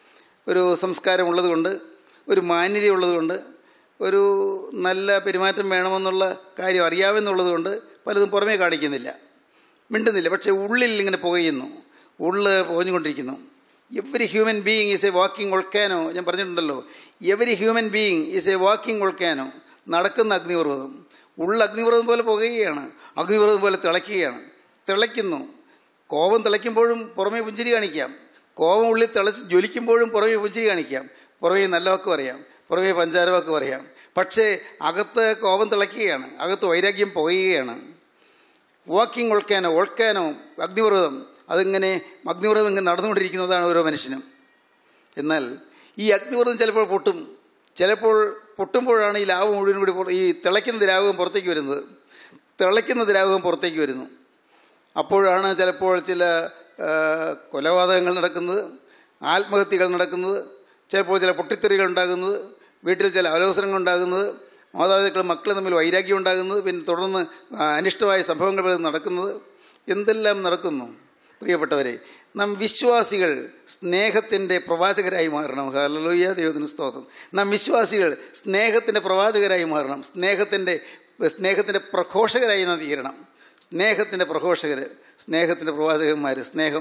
ഒരു സംസ്കാരം ഉള്ളതുകൊണ്ട് ഒരു മാന്യത ഉള്ളതുകൊണ്ട് ഒരു നല്ല പെരുമാറ്റം വേണമെന്നുള്ള കാര്യം അറിയാമെന്നുള്ളതുകൊണ്ട് പലതും പുറമേ കാണിക്കുന്നില്ല മിണ്ടുന്നില്ല പക്ഷേ ഉള്ളിൽ ഇങ്ങനെ പുകയുന്നു ഉള്ളിൽ പുകഞ്ഞുകൊണ്ടിരിക്കുന്നു every human being is a walking volcano ഞാൻ പറഞ്ഞിട്ടുണ്ടല്ലോ every human being is a walking volcano നടക്കുന്ന അഗ്നിപർവ്വതം ഉള്ള അഗ്നിപർവ്വതം പോലെ പുകയുകയാണ് അഗ്നിപർവ്വതം പോലെ തിളയ്ക്കുകയാണ് തിളയ്ക്കുന്നു കോപം തിളയ്ക്കുമ്പോഴും പുറമേ പുഞ്ചിരി കാണിക്കാം കോപം ഉള്ളിൽ തിളച്ച് ജ്വലിക്കുമ്പോഴും പുറമേ പുഞ്ചിരി കാണിക്കാം പുറമേ നല്ല വാക്ക് പറയാം പുറമേ പഞ്ചാര വാക്ക് പറയാം പക്ഷേ അകത്ത് കോപം തിളയ്ക്കുകയാണ് അകത്ത് വൈരാഗ്യം പുകയുകയാണ് വാക്കിംഗ് ഒൾക്കാനോ ഒൾക്കാനോ അഗ്നിപർവ്വതം അതിങ്ങനെ അഗ്നിപർവ്വതം ഇങ്ങനെ നടന്നുകൊണ്ടിരിക്കുന്നതാണ് ഓരോ മനുഷ്യനും എന്നാൽ ഈ അഗ്നിപർവ്വതം ചിലപ്പോൾ പൊട്ടും ചിലപ്പോൾ പൊട്ടുമ്പോഴാണ് ഈ ലാവ് മുഴുവൻ കൂടി പുറ- ഈ തിളയ്ക്കുന്ന ദ്രാവകം പുറത്തേക്ക് വരുന്നത് തിളയ്ക്കുന്ന ദ്രാവകം പുറത്തേക്ക് വരുന്നു അപ്പോഴാണ് ചിലപ്പോൾ ചില ആ, കൊലപാതകങ്ങൾ നടക്കുന്നത് ആത്മഹത്യകൾ നടക്കുന്നത് ചിലപ്പോൾ ചില പൊട്ടിത്തെറികൾ ഉണ്ടാകുന്നത് വീട്ടിൽ ചില ആലോചനകൾ ഉണ്ടാകുന്നത് മാതാപിതാക്കളും മക്കളും തമ്മിൽ വൈരാഗ്യം ഉണ്ടാകുന്നത് പിന്നെ തുടർന്ന് ആ, അനിഷ്ടമായ സംഭവങ്ങൾ പലതും നടക്കുന്നത് എന്തെല്ലാം നടക്കുന്നു പ്രിയപ്പെട്ടവരെ നാം വിശ്വാസികൾ സ്നേഹത്തിൻ്റെ പ്രവാചകരായി മാറണം ഹല്ലേലൂയ ദൈവത്തിന് സ്തോത്രം നാം വിശ്വാസികൾ സ്നേഹത്തിൻ്റെ പ്രവാചകരായി മാറണം സ്നേഹത്തിൻ്റെ സ്നേഹത്തിൻ്റെ പ്രഘോഷകരായി നാം തീരണം സ്നേഹത്തിൻ്റെ പ്രഘോഷകർ സ്നേഹത്തിൻ്റെ പ്രവാചകന്മാർ സ്നേഹം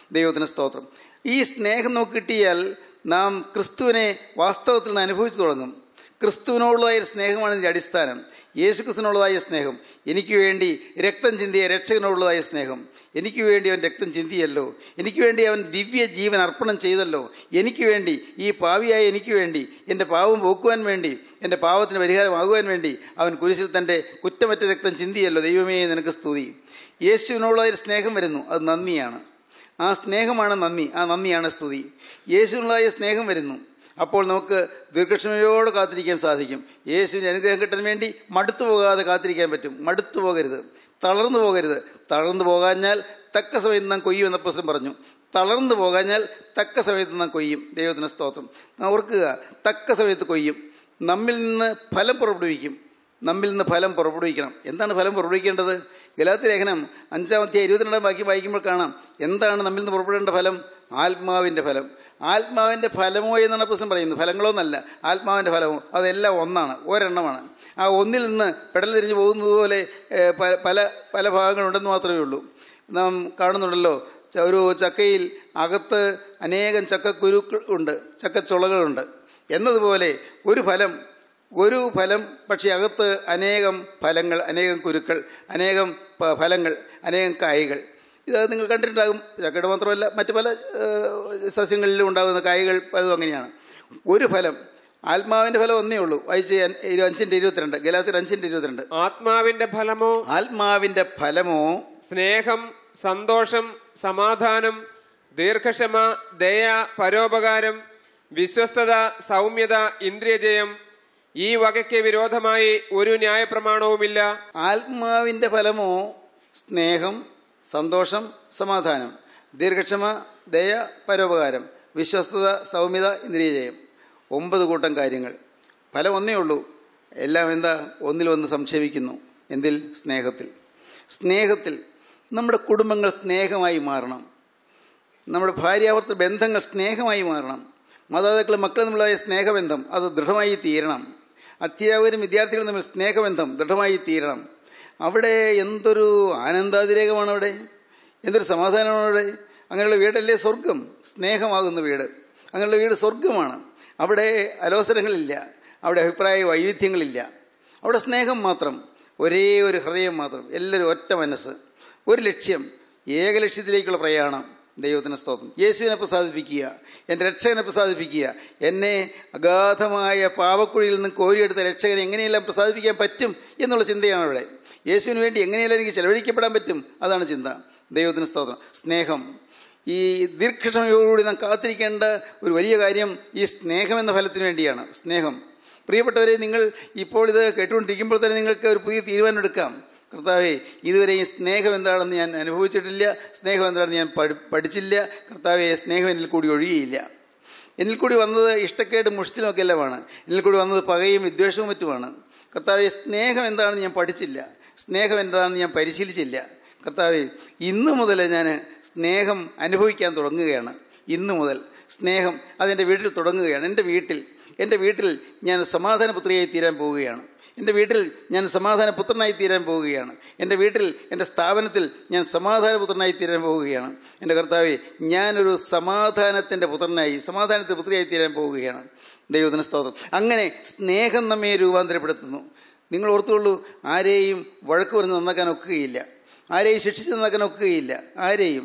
ദൈവത്തിന് സ്തോത്രം ഈ സ്നേഹം നമുക്ക് കിട്ടിയാൽ നാം ക്രിസ്തുവിനെ വാസ്തവത്തിൽ നിന്ന് അനുഭവിച്ചു തുടങ്ങും ക്രിസ്തുവിനോടുള്ളതായ ഒരു സ്നേഹമാണ് ഇതിൻ്റെ അടിസ്ഥാനം യേശു ക്രിസ്തുവിനുള്ളതായ സ്നേഹം എനിക്ക് വേണ്ടി രക്തം ചിന്തിയ രക്ഷകനോടുള്ളതായ സ്നേഹം എനിക്ക് വേണ്ടി അവൻ രക്തം ചിന്തിയല്ലോ എനിക്ക് വേണ്ടി അവൻ ദിവ്യ ജീവൻ അർപ്പണം ചെയ്തല്ലോ എനിക്ക് വേണ്ടി ഈ പാവിയായ എനിക്ക് വേണ്ടി എൻ്റെ പാവം പോക്കുവാൻ വേണ്ടി എൻ്റെ പാവത്തിന് പരിഹാരമാകുവാൻ വേണ്ടി അവൻ കുരിശിൽ തൻ്റെ കുറ്റമറ്റ രക്തം ചിന്തിയല്ലോ ദൈവമേ നിനക്ക് സ്തുതി യേശുവിനുള്ള ഒരു സ്നേഹം വരുന്നു അത് നന്ദിയാണ് ആ സ്നേഹമാണ് നന്ദി ആ നന്ദിയാണ് സ്തുതി യേശുവിനുള്ളതായ സ്നേഹം വരുന്നു അപ്പോൾ നമുക്ക് ദീർഘക്ഷമയോടെ കാത്തിരിക്കാൻ സാധിക്കും യേശുവിൻ്റെ അനുഗ്രഹം കിട്ടാൻ വേണ്ടി മടുത്തു പോകാതെ കാത്തിരിക്കാൻ പറ്റും മടുത്തു പോകരുത് തളർന്നു പോകരുത് തളർന്നു പോകാഞ്ഞാൽ തക്ക സമയത്ത് നാം കൊയ്യും എന്ന പുസ്തകം പറഞ്ഞു തളർന്നു പോകാഞ്ഞാൽ തക്ക സമയത്ത് നാം കൊയ്യും ദൈവത്തിന് സ്തോത്രം നാം ഓർക്കുക തക്ക സമയത്ത് കൊയ്യും നമ്മിൽ നിന്ന് ഫലം പുറപ്പെടുവിക്കും നമ്മിൽ നിന്ന് ഫലം പുറപ്പെടുവിക്കണം എന്താണ് ഫലം പുറപ്പെടുവിക്കേണ്ടത് ഗലാത്തി ലേഖനം അഞ്ചാമത്തെ ഇരുപത്തിരണ്ടാം വാക്യം വായിക്കുമ്പോൾ കാണാം എന്താണ് നമ്മിൽ നിന്ന് പുറപ്പെടേണ്ട ഫലം ആത്മാവിൻ്റെ ഫലം ആത്മാവിൻ്റെ ഫലമോ എന്നാണ് പുസ്തകം പറയുന്നത് ഫലങ്ങളോ എന്നല്ല ആത്മാവിൻ്റെ ഫലമോ അതെല്ലാം ഒന്നാണ് ഒരെണ്ണമാണ് ആ ഒന്നിൽ നിന്ന് പെടൽ തിരിഞ്ഞ് പോകുന്നത് പോലെ ഏഹ്, പ- പല പല ഭാഗങ്ങളുണ്ടെന്ന് മാത്രമേ ഉള്ളൂ നാം കാണുന്നുണ്ടല്ലോ ച- ഒരു ചക്കയിൽ അകത്ത് അനേകം ചക്കക്കുരുക്കൾ ഉണ്ട് ചക്കച്ചുളകളുണ്ട് എന്നതുപോലെ ഒരു ഫലം ഒരു ഫലം പക്ഷേ അകത്ത് അനേകം ഫലങ്ങൾ അനേകം കുരുക്കൾ അനേകം പ- ഫലങ്ങൾ അനേകം കായ്കൾ ഇത് നിങ്ങൾ കണ്ടിട്ടുണ്ടാകും ചക്കയുടെ മാത്രമല്ല മറ്റ് പല ഏഹ്, സസ്യങ്ങളിലും ഉണ്ടാകുന്ന കായ്കൾ പലതും അങ്ങനെയാണ് ഒരു ഫലം ആത്മാവിൻ്റെ ഫലം ഒന്നേ ഉള്ളൂ വായിച്ച് ഞാൻ- ഇരു- അഞ്ചിൻ്റെ ഇരുപത്തിരണ്ട് ഗലാത്തിൽ അഞ്ചിൻ്റെ ഇരുപത്തിരണ്ട് ആത്മാവിന്റെ ഫലമോ ആത്മാവിൻ്റെ ഫലമോ സ്നേഹം സന്തോഷം സമാധാനം ദീർഘക്ഷമ ദയ പരോപകാരം വിശ്വസ്തത സൗമ്യത ഇന്ദ്രിയജയം ഈ വകയ്ക്ക് വിരോധമായി ഒരു ന്യായപ്രമാണവുമില്ല ആത്മാവിൻ്റെ ഫലമോ സ്നേഹം സന്തോഷം സമാധാനം ദീർഘക്ഷമ ദയ പരോപകാരം വിശ്വസ്തത സൗമ്യത ഇന്ദ്രിയജയം ഒമ്പത് കൂട്ടം കാര്യങ്ങൾ ഫലം ഒന്നേ ഉള്ളൂ എല്ലാം എന്താ ഒന്നിൽ വന്ന് സംക്ഷേപിക്കുന്നു എന്തിൽ സ്നേഹത്തിൽ സ്നേഹത്തിൽ നമ്മുടെ കുടുംബങ്ങൾ സ്നേഹമായി മാറണം നമ്മുടെ ഭാര്യാഭർത്തൃ ബന്ധങ്ങൾ സ്നേഹമായി മാറണം മാതാപിതാക്കളും മക്കളും തമ്മിലായ സ്നേഹബന്ധം അത് ദൃഢമായി തീരണം അധ്യാപകരും വിദ്യാർത്ഥികളും തമ്മിൽ സ്നേഹബന്ധം ദൃഢമായി തീരണം അവിടെ എന്തൊരു ആനന്ദാതിരേകമാണ് അവിടെ എന്തൊരു സമാധാനമാണ് അവിടെ അങ്ങനെയുള്ള വീടല്ലേ സ്വർഗം സ്നേഹമാകുന്ന വീട് അങ്ങനെയുള്ള വീട് സ്വർഗമാണ് അവിടെ അലോസരങ്ങളില്ല അവിടെ അഭിപ്രായ വൈവിധ്യങ്ങളില്ല അവിടെ സ്നേഹം മാത്രം ഒരേ ഒരു ഹൃദയം മാത്രം എല്ലാവരും ഒറ്റ മനസ്സ് ഒരു ലക്ഷ്യം ഏക ലക്ഷ്യത്തിലേക്കുള്ള പ്രയാണം ദൈവത്തിന് സ്തോത്രം യേശുവിനെ പ്രസാദിപ്പിക്കുക എൻ്റെ രക്ഷകനെ പ്രസാദിപ്പിക്കുക എന്നെ അഗാധമായ പാവക്കുഴിയിൽ നിന്ന് കോരിയെടുത്ത രക്ഷകനെ എങ്ങനെയെല്ലാം പ്രസാദിപ്പിക്കാൻ പറ്റും എന്നുള്ള ചിന്തയാണ് അവിടെ യേശുവിന് വേണ്ടി എങ്ങനെയെല്ലാം എനിക്ക് ചെലവഴിക്കപ്പെടാൻ പറ്റും അതാണ് ചിന്ത ദൈവത്തിന് സ്തോത്രം സ്നേഹം ഈ ദീർഘക്ഷമയോടുകൂടി നാം കാത്തിരിക്കേണ്ട ഒരു വലിയ കാര്യം ഈ സ്നേഹം എന്ന ഫലത്തിന് വേണ്ടിയാണ് സ്നേഹം പ്രിയപ്പെട്ടവരെ നിങ്ങൾ ഇപ്പോൾ ഇത് കേട്ടുകൊണ്ടിരിക്കുമ്പോൾ തന്നെ നിങ്ങൾക്ക് ഒരു പുതിയ തീരുമാനം എടുക്കാം കർത്താവെ ഇതുവരെ ഈ സ്നേഹം എന്താണെന്ന് ഞാൻ അനുഭവിച്ചിട്ടില്ല സ്നേഹം എന്താണെന്ന് ഞാൻ പഠി- പഠിച്ചില്ല കർത്താവെ സ്നേഹം എന്നിൽ കൂടി ഒഴിയുകയില്ല എന്നിൽ കൂടി വന്നത് ഇഷ്ടക്കേട് മുഷിച്ചിലുമൊക്കെ എല്ലാമാണ് എന്നിൽ കൂടി വന്നത് പകയും വിദ്വേഷവും മറ്റുമാണ് കർത്താവെ സ്നേഹം എന്താണെന്ന് ഞാൻ പഠിച്ചില്ല സ്നേഹം എന്താണെന്ന് ഞാൻ പരിശീലിച്ചില്ല കർത്താവെ ഇന്നു മുതൽ ഞാൻ സ്നേഹം അനുഭവിക്കാൻ തുടങ്ങുകയാണ് ഇന്നു മുതൽ സ്നേഹം അതെൻ്റെ വീട്ടിൽ തുടങ്ങുകയാണ് എൻ്റെ വീട്ടിൽ എൻ്റെ വീട്ടിൽ ഞാൻ സമാധാനപുത്രിയായി തീരാൻ പോവുകയാണ് എൻ്റെ വീട്ടിൽ ഞാൻ സമാധാന പുത്രനായി തീരാൻ പോവുകയാണ് എൻ്റെ വീട്ടിൽ എൻ്റെ സ്ഥാപനത്തിൽ ഞാൻ സമാധാനപുത്രനായി തീരാൻ പോവുകയാണ് എൻ്റെ കർത്താവെ ഞാനൊരു സമാധാനത്തിൻ്റെ പുത്രനായി സമാധാനത്തിൻ്റെ പുത്രിയായി തീരാൻ പോവുകയാണ് ദൈവത്തിന് സ്തോത്രം അങ്ങനെ സ്നേഹം നമ്മെ രൂപാന്തരപ്പെടുത്തുന്നു നിങ്ങൾ ഓർത്തുകൊള്ളൂ ആരെയും വഴക്ക് പറഞ്ഞ് നന്നാക്കാൻ ഒക്കുകയില്ല ആരെയും ശിക്ഷിച്ച് നന്നാക്കാൻ ഒക്കുകയില്ല ആരെയും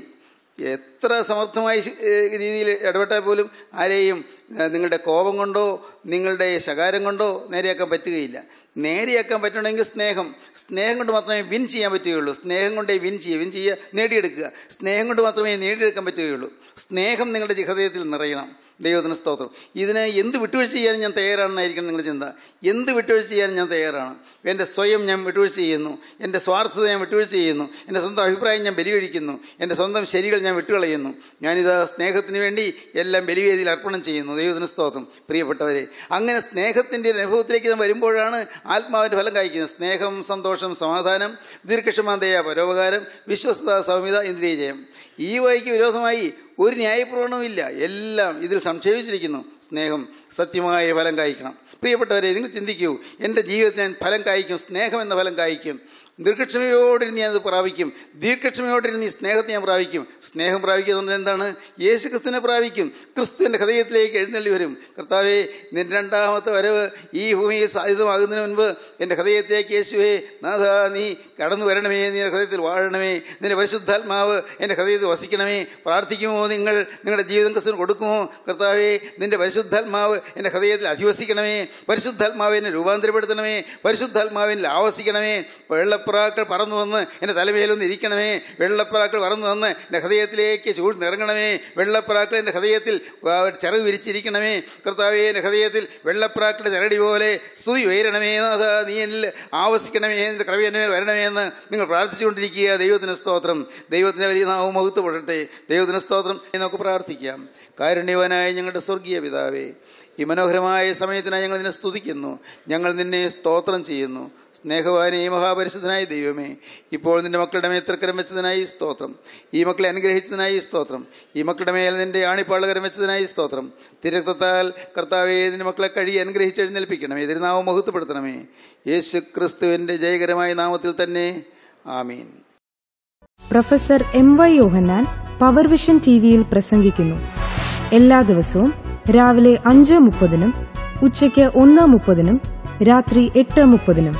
എത്ര സമർത്ഥമായ ശി- ഏഹ് രീതിയിൽ ഇടപെട്ടാൽ പോലും ആരെയും ഏഹ് നിങ്ങളുടെ കോപം കൊണ്ടോ നിങ്ങളുടെ ശകാരം കൊണ്ടോ നേരെയാക്കാൻ പറ്റുകയില്ല നേരെയാക്കാൻ പറ്റണമെങ്കിൽ സ്നേഹം സ്നേഹം കൊണ്ട് മാത്രമേ വിൻ ചെയ്യാൻ പറ്റുകയുള്ളൂ സ്നേഹം കൊണ്ടേ വിൻ ചെയ്യുക വിൻ ചെയ്യുക നേടിയെടുക്കുക സ്നേഹം കൊണ്ട് മാത്രമേ നേടിയെടുക്കാൻ പറ്റുകയുള്ളൂ സ്നേഹം നിങ്ങളുടെ ഹൃദയത്തിൽ നിറയണം ദൈവത്തിന് സ്തോത്രം ഇതിന് എന്ത് വിട്ടുവീഴ്ച ചെയ്യാൻ ഞാൻ തയ്യാറാണെന്നായിരിക്കണം നിങ്ങളുടെ ചിന്ത എന്ത് വിട്ടുവീഴ്ച ചെയ്യാൻ ഞാൻ തയ്യാറാണ് എൻ്റെ സ്വയം ഞാൻ വിട്ടുവീഴ്ച ചെയ്യുന്നു എൻ്റെ സ്വാർത്ഥത ഞാൻ വിട്ടുവീഴ്ച ചെയ്യുന്നു എൻ്റെ സ്വന്തം അഭിപ്രായം ഞാൻ ബലികഴിക്കുന്നു എൻ്റെ സ്വന്തം ശരികൾ ഞാൻ വിട്ടുകളയുന്നു ഞാനിത് സ്നേഹത്തിന് വേണ്ടി എല്ലാം ബലിവേദിയിൽ അർപ്പണം ചെയ്യുന്നു ദൈവത്തിന് സ്തോത്രം പ്രിയപ്പെട്ടവരെ അങ്ങനെ സ്നേഹത്തിൻ്റെ ഒരു അനുഭവത്തിലേക്ക് നാം വരുമ്പോഴാണ് ആത്മാവിൻ്റെ ഫലം കായ്ക്കുന്നത് സ്നേഹം സന്തോഷം സമാധാനം ദീർഘക്ഷമാതയ പരോപകാരം വിശ്വസ്ത സൗമ്യത ഇന്ദ്രിയജയം ഈ വഴിക്ക് വിരോധമായി ഒരു ന്യായപ്രവണവും ഇല്ല എല്ലാം ഇതിൽ സംക്ഷേപിച്ചിരിക്കുന്നു സ്നേഹം സത്യമായ ഫലം കായ്ക്കണം പ്രിയപ്പെട്ടവരെ നിങ്ങൾ ചിന്തിക്കൂ എൻ്റെ ജീവിതത്തിൽ ഞാൻ ഫലം കായ്ക്കും സ്നേഹം എന്ന ഫലം കായ്ക്കും ദീർഘക്ഷമയോടിരുന്ന് ഞാനത് പ്രാപിക്കും ദീർഘക്ഷമയോടിരുന്ന് ഈ സ്നേഹത്തെ ഞാൻ പ്രാപിക്കും സ്നേഹം പ്രാപിക്കുന്നത് എന്താണ് യേശു ക്രിസ്തുവിനെ പ്രാപിക്കും ക്രിസ്തുവിൻ്റെ ഹൃദയത്തിലേക്ക് എഴുന്നള്ളി വരും കർത്താവെ നിന്റെ രണ്ടാമത്തെ വരവ് ഈ ഭൂമിയിൽ സാധ്യതമാകുന്നതിന് മുൻപ് എൻ്റെ ഹൃദയത്തിലേക്ക് യേശുവേ നാഥ നീ കടന്നു വരണമേ നീ എൻ്റെ ഹൃദയത്തിൽ വാഴണമേ നിന്റെ പരിശുദ്ധാത്മാവ് എൻ്റെ ഹൃദയത്തിൽ വസിക്കണമേ പ്രാർത്ഥിക്കുമോ നിങ്ങൾ നിങ്ങളുടെ ജീവിതം ക്രിസ്തുവിന് കൊടുക്കുമോ കർത്താവെ നിന്റെ പരിശുദ്ധാത്മാവ് എൻ്റെ ഹൃദയത്തിൽ അധിവസിക്കണമേ പരിശുദ്ധാത്മാവ് എന്നെ രൂപാന്തരപ്പെടുത്തണമേ പരിശുദ്ധാത്മാവിനിൽ ആവസിക്കണമേ വെള്ളപ്രാക്കൾ പറന്നു വന്ന് എൻ്റെ തലമേലൊന്ന് ഇരിക്കണമേ വെള്ളപ്രാക്കൾ പറന്നു വന്ന് എൻ്റെ ഹൃദയത്തിലേക്ക് ചൂഴ്ന്നിറങ്ങണമേ വെള്ളപ്രാക്കൾ എൻ്റെ ഹൃദയത്തിൽ ആ, ചിറക് വിരിച്ചിരിക്കണമേ കർത്താവെ എൻ്റെ ഹൃദയത്തിൽ വെള്ളപ്രാക്കളുടെ ചരടി പോലെ സ്തുതി ഉയരണമേ നാഥ നീ എന്നിൽ ആവസിക്കണമേ എൻ്റെ കൃപ എൻ്റെ മേൽ വരണമേ എന്ന് നിങ്ങൾ പ്രാർത്ഥിച്ചുകൊണ്ടിരിക്കുക ദൈവത്തിന് സ്തോത്രം ദൈവത്തിൻ്റെ വലിയ നാമം മഹത്വപ്പെടട്ടെ ദൈവത്തിന് സ്തോത്രം എന്ന് നമുക്ക് പ്രാർത്ഥിക്കാം കാരുണ്യവനായ ഞങ്ങളുടെ സ്വർഗീയ പിതാവേ ഈ മനോഹരമായ സമയത്തിനായി ഞങ്ങൾ നിന്നെ സ്തുതിക്കുന്നു ഞങ്ങൾ നിന്നെ സ്തോത്രം ചെയ്യുന്നു സ്നേഹവാനെ മഹാപരിശുദ്ധനായ ദൈവമേ ഇപ്പോൾ നിന്റെ മക്കളുടെ മേൽ തൃക്കരം വെച്ചതിനായി സ്തോത്രം ഈ മക്കളെ അനുഗ്രഹിച്ചതിനായി സ്തോത്രം ഈ മക്കളുടെ മേൽ നിന്റെ ആണിപ്പാളുകരം വെച്ചതിനായി സ്തോത്രം തിരക്തത്താൽ കർത്താവെ നിന്റെ മക്കളെ കഴി അനുഗ്രഹിച്ച് എഴുന്നേൽപ്പിക്കണമേ തിരുനാമം മഹത്വപ്പെടുത്തണമേ യേശു ക്രിസ്തുവിൻ്റെ ജയകരമായ നാമത്തിൽ തന്നെ ആമീൻ professor M Y Yohannan power vision T വിയിൽ പ്രസംഗിക്കുന്നു എല്ലാ ദിവസവും രാവിലെ അഞ്ച് മുപ്പതിനും ഉച്ചയ്ക്ക് ഒന്ന് മുപ്പതിനും രാത്രി എട്ട് മുപ്പതിനും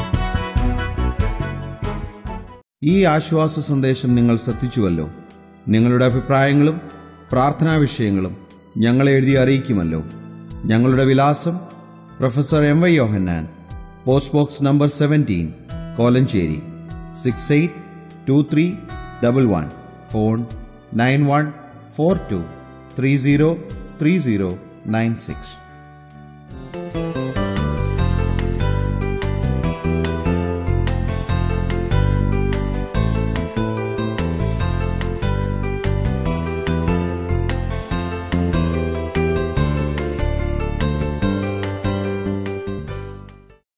ഈ ആശ്വാസ സന്ദേശം നിങ്ങൾ ശ്രദ്ധിച്ചുവല്ലോ നിങ്ങളുടെ അഭിപ്രായങ്ങളും പ്രാർത്ഥനാ വിഷയങ്ങളും ഞങ്ങളെ എഴുതി അറിയിക്കുമല്ലോ ഞങ്ങളുടെ വിലാസം professor M Y Yohannan post box number seventeen Kolenchery six eight two three double one phone nine one four two three zero three zero nine six